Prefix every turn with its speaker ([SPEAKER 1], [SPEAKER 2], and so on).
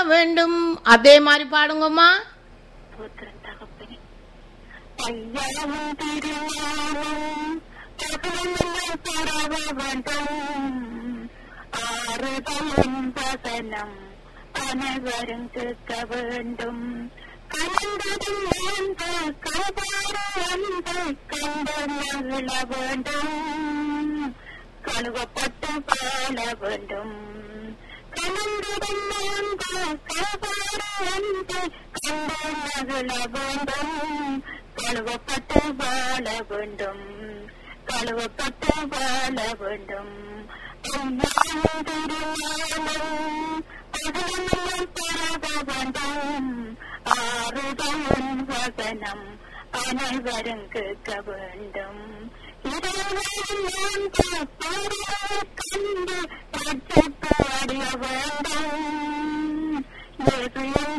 [SPEAKER 1] வேண்டும் அதே மாதிரி பாடுங்கம்மா
[SPEAKER 2] ஸ்தோத்திரம் தகப்பனே ஐயாவும் திருஞானம் தகவலும் பரவ வேண்டும் ஆறுதலும் வசனம் அனைவரும் கேட்க வேண்டும் கலந்ததும் வாழ்ந்த கபாறு அன்பு கண்டு மகிழ வேண்டும் கழுவப்பட்டு வாழ வேண்டும் கலந்ததும் வாழ்ந்த கபாறு அன்பு கண்டு மகிழ வேண்டும் கழுவப்பட்டு வாழ வேண்டும் கழுவப்பட்டு வாழ வேண்டும் ஐயாவும் திருஞானம் பகலும் பரவ வேண்டும் ஆறுதலும் வசனம் அனைவரும் கேட்க வேண்டும் இறைவன் கண்டு ரட்சிப்பு அடைய வேண்டும் இயேசு